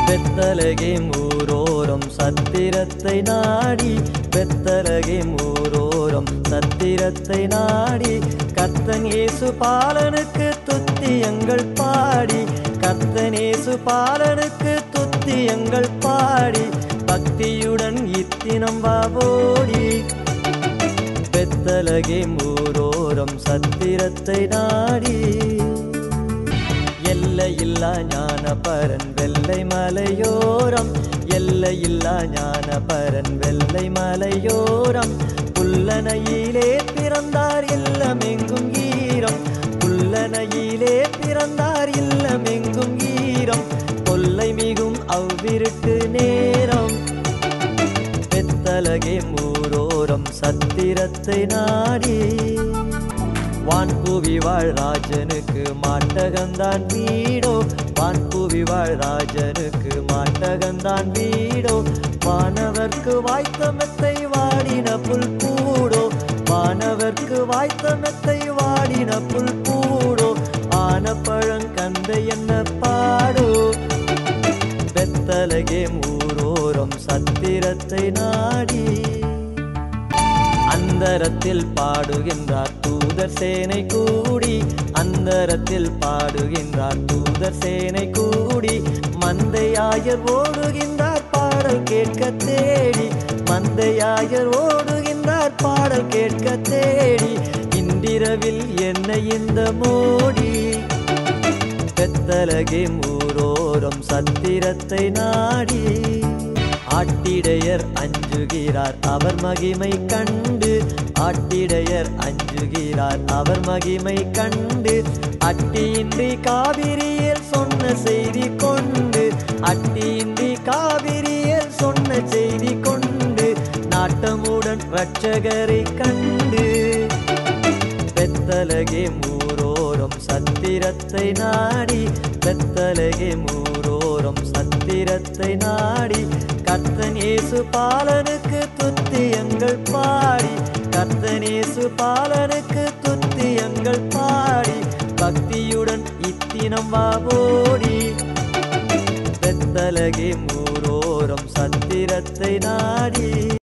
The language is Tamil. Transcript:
பெத்தலகே ஊரோரம் சத்திரத்தை நாடி பெத்தலகே ஊரோரம் சத்திரத்தை நாடி கர்த்தன் இயேசு பாலனுக்கு துத்தியங்கள் பாடி கர்த்தன் இயேசு பாலனுக்கு துத்தியங்கள் பாடி பக்தியுடன் இத்தினம் வாவோடி பெத்தலகே ஊரோரம் சத்திரத்தை நாடி எல்லையில்லா ஞான பரன் வெள்ளை மலையோரம் எல்லையில்லா ஞான பரன் வெள்ளை மலையோரம் புல்லனையிலே பிறந்தார் இல்லமெங்கும் ஈரம் புல்லனையிலே பிறந்தார் இல்லமெங்கும் ஈரம் கொல்லை மிகும் அவ்விருட்டு நேரம் பெத்தலகே மூரோரம் சத்திரத்தை நாடி வான்புவி வாழ் ராஜனுக்கு மாட்டகந்தான் வீடோ வான்புவி வாழ் ராஜனுக்கு மாட்டகந்தான் வீடோ வானவர்க்கு வாய்த்த மெத்தை வாடின புல் பூடோ வானவர்க்கு வாய்த்த மெத்தை வாடின புல் பூடோ ஆன பழங்கந்த என்ன பாடோ பெத்தலகே மூரோரம் சத்திரத்தை நாடி அந்தரத்தில் பாடுகின்றார் தூதர் சேனை கூடி அந்தரத்தில் பாடுகின்றார் தூதர் சேனை கூடி மந்தையாயர் ஓடுகின்றார் பாடல் கேட்க தேடி மந்தையாயர் ஓடுகின்றார் பாடல் கேட்க தேடி இன்றிரவில் என்ன இந்த மோடி பெத்தலகே மூரோரம் சத்திரத்தை நாடி ஆட்டிடையர் அஞ்சுகிறார் அவர் மகிமை கண்டு ஆட்டிடையர் அஞ்சுகிறார் அவர் மகிமை கண்டு அட்டியின்றி காவிரியில் சொன்ன செய்தி கொண்டு அட்டியின்றி காவிரியில் சொன்ன செய்தி கொண்டு நாட்டமுடன் இரட்சகரை கண்டு பெத்தலகே மூரோரம் சத்திரத்தை நாடி பெத்தலகே மூரோரம் சத்திரத்தை நாடி கர்த்தன் இயேசு பாலனுக்கு துத்தியங்கள் பாடி கர்த்தன் இயேசு பாலனுக்கு துத்தியங்கள் பாடி பக்தியுடன் இத்தினம் வாவோடி பெத்தலகே மூரோரம் சத்திரத்தை நாடி